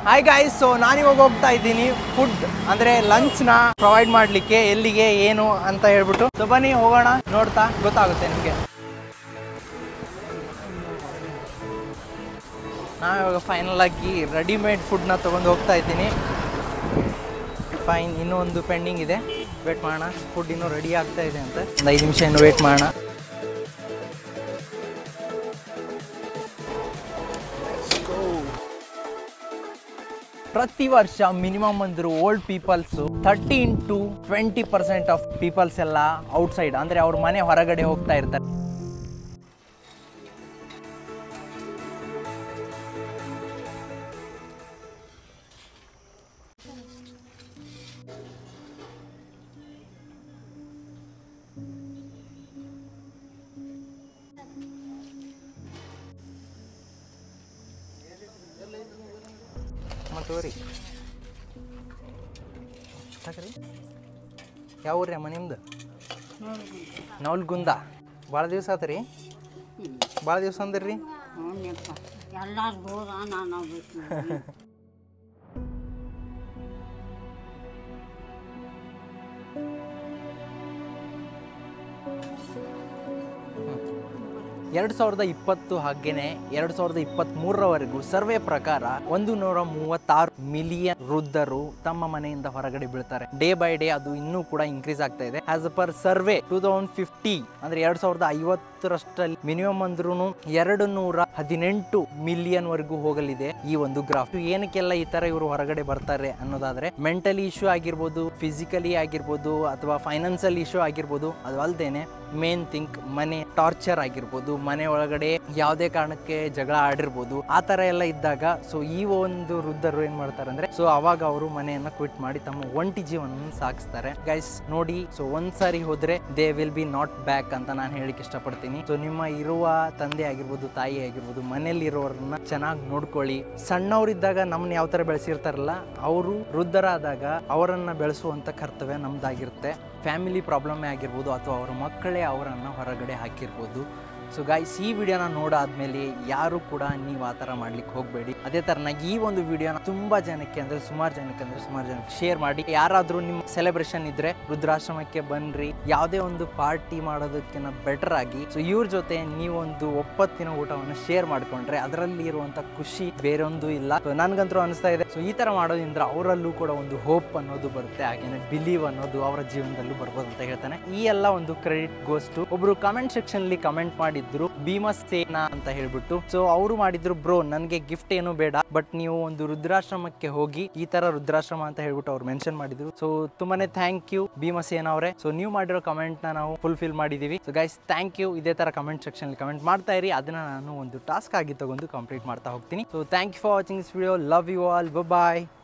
hi guys so ನಾನಿವಾಗ ಹೋಗ್ತಾ ಇದ್ದೀನಿ ಫುಡ್ ಅಂದ್ರೆ ಲಂಚ್ನ ಪ್ರೊವೈಡ್ ಮಾಡಲಿಕ್ಕೆ ಎಲ್ಲಿಗೆ ಏನು ಅಂತ ಹೇಳ್ಬಿಟ್ಟು ಸೊ ಬನ್ನಿ ಹೋಗೋಣ ನೋಡ್ತಾ ಗೊತ್ತಾಗುತ್ತೆ ನಿಮಗೆ ನಾವಿವಾಗ ಫೈನಲ್ ಆಗಿ ರೆಡಿಮೇಡ್ ಫುಡ್ನ ತೊಗೊಂಡು ಹೋಗ್ತಾ ಇದ್ದೀನಿ ಫೈನ್ ಇನ್ನೂ ಒಂದು ಪೆಂಡಿಂಗ್ ಇದೆ ವೇಟ್ ಮಾಡೋಣ ಫುಡ್ ಇನ್ನೂ ರೆಡಿ ಆಗ್ತಾ ಇದೆ ಅಂತ ಒಂದು ಐದು ನಿಮಿಷ ಇನ್ನು ವೇಟ್ ಮಾಡೋಣ ಪ್ರತಿ ವರ್ಷ ಮಿನಿಮಮ್ ಅಂದ್ರು old peoples thirty into twenty percent of peoples ಎಲ್ಲ ಔಟ್ಸೈಡ್ ಅಂದ್ರೆ ಅವ್ರ ಮನೆ ಹೊರಗಡೆ ಹೋಗ್ತಾ ಇರ್ತಾರೆ ಮತ್ತು ರೀ ಸಾಕ್ರಿ ಯಾವ ಊರ್ರಿ ಅಮ್ಮ ನಿಮ್ದು ನವಲ್ಗುಂದ ಭಾಳ ದಿವಸ ಆತ್ರಿ ಭಾಳ ದಿವಸ ಅಂದ್ರಿ ಹ್ಞೂನಪ್ಪ ಎಲ್ಲಾರು ದೂರ ನಾನು ಬಿಟ್ಟು ಎರಡು ಸಾವಿರದ ಇಪ್ಪತ್ತು ಹಾಗೇನೆ ಎರಡು ಸಾವಿರದ ಇಪ್ಪತ್ತ್ ಮೂರರವರೆಗೂ ಸರ್ವೆ ಪ್ರಕಾರ ಒಂದು ನೂರ ಮೂವತ್ತಾರು ಮಿಲಿಯನ್ ವೃದ್ಧರು ತಮ್ಮ ಮನೆಯಿಂದ ಹೊರಗಡೆ ಬೀಳ್ತಾರೆ ಡೇ ಬೈ ಡೇ ಅದು ಇನ್ನೂ ಕೂಡ ಇನ್ಕ್ರೀಸ್ ಆಗ್ತಾ ಇದೆ as per survey two thousand fifty ಅಂದ್ರೆ ಎರಡ್ ಸಾವಿರದ ಐವತ್ತರಷ್ಟಲ್ಲಿ ಮಿನಿಮಮ್ ಅಂದ್ರೂ ಎರಡು ನೂರ ಹದಿನೆಂಟು ಮಿಲಿಯನ್ ವರೆಗೂ ಹೋಗಲಿದೆ ಈ ಒಂದು ಗ್ರಾಫ್ ಏನಕ್ಕೆಲ್ಲ ಈ ತರ ಇವರು ಹೊರಗಡೆ ಬರ್ತಾರೆ ಅನ್ನೋದಾದ್ರೆ ಮೆಂಟಲಿ ಇಶ್ಯೂ ಆಗಿರ್ಬೋದು ಫಿಸಿಕಲಿ ಆಗಿರ್ಬೋದು ಅಥವಾ ಫೈನಾನ್ಸಿಯಲ್ ಇಶ್ಯೂ ಆಗಿರ್ಬೋದು ಅದು ಅಲ್ದೇನೆ ಮೇನ್ ಥಿಂಕ್ ಮನೆ ಟಾರ್ಚರ್ ಆಗಿರ್ಬೋದು ಮನೆ ಒಳಗಡೆ ಯಾವುದೇ ಕಾರಣಕ್ಕೆ ಜಗಳ ಆಡಿರ್ಬೋದು ಆ ತರ ಎಲ್ಲ ಇದ್ದಾಗ ಸೊ ಈ ಒಂದು ವೃದ್ಧರು ಏನ್ ಮಾಡ್ತಾರೆ ಅಂದ್ರೆ ಸೊ ಅವಾಗ ಅವರು ಮನೆಯನ್ನ ಕ್ವಿಟ್ ಮಾಡಿ ತಮ್ಮ ಒಂಟಿ ಜೀವನ ಸಾಗಿಸ್ತಾರೆ ಗೈಸ್ ನೋಡಿ ಸೊ ಒಂದ್ಸಾರಿ ಹೋದ್ರೆ they will be not back ಅಂತ ನಾನು ಹೇಳಿಕ್ ಇಷ್ಟಪಡ್ತೀನಿ ಸೊ ನಿಮ್ಮ ಇರುವ ತಂದೆ ಆಗಿರ್ಬೋದು ತಾಯಿ ಆಗಿರ್ಬೋದು ಮನೇಲಿ ಇರೋರನ್ನ ಚೆನ್ನಾಗಿ ನೋಡ್ಕೊಳ್ಳಿ ಸಣ್ಣವರಿದ್ದಾಗ ನಮ್ಮನ್ನ ಯಾವ ತರ ಬೆಳೆಸಿರ್ತಾರಲ್ಲ ಅವರು ವೃದ್ಧರಾದಾಗ ಅವರನ್ನ ಬೆಳೆಸುವಂತ ಕರ್ತವ್ಯ ನಮ್ದಾಗಿರುತ್ತೆ ಫ್ಯಾಮಿಲಿ ಪ್ರಾಬ್ಲಮ್ಮೇ ಆಗಿರ್ಬೋದು ಅಥವಾ ಅವ್ರ ಮಕ್ಕಳೇ ಅವರನ್ನು ಹೊರಗಡೆ ಹಾಕಿರ್ಬೋದು ಸೊ ಗಾಯ್ಸ್ ಈ ವಿಡಿಯೋನ ನೋಡಾದ್ಮೇಲೆ ಯಾರು ಕೂಡ ನೀವು ಆ ಥರ ಮಾಡ್ಲಿಕ್ಕೆ ಹೋಗಬೇಡಿ ಅದೇ ಥರನಾಗಿ ಈ ಒಂದು ವಿಡಿಯೋನ ತುಂಬ ಜನಕ್ಕೆ ಅಂದರೆ ಸುಮಾರು ಜನಕ್ಕೆ ಅಂದರೆ ಸುಮಾರು ಜನಕ್ಕೆ ಶೇರ್ ಮಾಡಿ ಯಾರಾದರೂ ನಿಮ್ಮ ಸೆಲೆಬ್ರೇಷನ್ ಇದ್ರೆ ವೃದ್ಧಾಶ್ರಮಕ್ಕೆ ಬನ್ನಿರಿ ಯಾವುದೇ ಒಂದು ಪಾರ್ಟಿ ಮಾಡೋದಕ್ಕಿಂತ ಬೆಟರ್ ಆಗಿ ಸೊ ಇವ್ರ ಜೊತೆ ನೀವೊಂದು ಒಪ್ಪತ್ತಿನ ಊಟವನ್ನು ಶೇರ್ ಮಾಡ್ಕೊಂಡ್ರೆ ಅದರಲ್ಲಿ ಇರುವಂಥ ಖುಷಿ ಬೇರೊಂದು ಇಲ್ಲ ಸೊ ನನಗಂತೂ ಅನಿಸ್ತಾ ಇದೆ ಸೊ ಈ ಥರ ಮಾಡೋದ್ರಿಂದ ಅವರಲ್ಲೂ ಕೂಡ ಒಂದು ಹೋಪ್ ಅನ್ನೋದು ಬರುತ್ತೆ ಹಾಗೇನೆ ಬಿಲೀವ್ ಅನ್ನೋದು ಅವರ ಜೀವನದಲ್ಲೂ ಬರ್ಬೋದು ಅಂತ ಹೇಳ್ತಾನೆ ಈ ಎಲ್ಲ ಒಂದು ಕ್ರೆಡಿಟ್ ಗೋಸ್ಟು ಒಬ್ರು ಕಮೆಂಟ್ ಸೆಕ್ಷನ್ ಅಲ್ಲಿ ಕಮೆಂಟ್ ಮಾಡಿದ್ರು ಭೀಮಸೇನ ಅಂತ ಹೇಳ್ಬಿಟ್ಟು ಸೊ ಅವರು ಮಾಡಿದ್ರು ಬ್ರೋ ನನಗೆ ಗಿಫ್ಟ್ ಏನು ಬೇಡ ಬಟ್ ನೀವು ಒಂದು ರುದ್ರಾಶ್ರಮಕ್ಕೆ ಹೋಗಿ ಈ ತರ ರುದ್ರಾಶ್ರಮ ಅಂತ ಹೇಳ್ಬಿಟ್ಟು ಅವ್ರು ಮೆನ್ಷನ್ ಮಾಡಿದ್ರು ಸೊ ತುಂಬಾನೇ ಥ್ಯಾಂಕ್ ಯು ಭೀಮಸೇನ ಅವರೇ ಸೊ ನೀವು ಮಾಡಿರೋ ಕಮೆಂಟ್ ನ ನಾವು ಫುಲ್ಫಿಲ್ ಮಾಡಿದೀವಿ ಸೊ ಗೈಸ್ ಥ್ಯಾಂಕ್ ಯು ಇದೇ ತರ ಕಮೆಂಟ್ ಸೆಕ್ಷನ್ ಅಲ್ಲಿ ಕಮೆಂಟ್ ಮಾಡ್ತಾ ಇರಿ ಅದನ್ನ ನಾನು ಒಂದು ಟಾಸ್ಕ್ ಆಗಿ ತಗೊಂಡು ಕಂಪ್ಲೀಟ್ ಮಾಡ್ತಾ ಹೋಗ್ತೀನಿ so thank you for watching this video love you all bye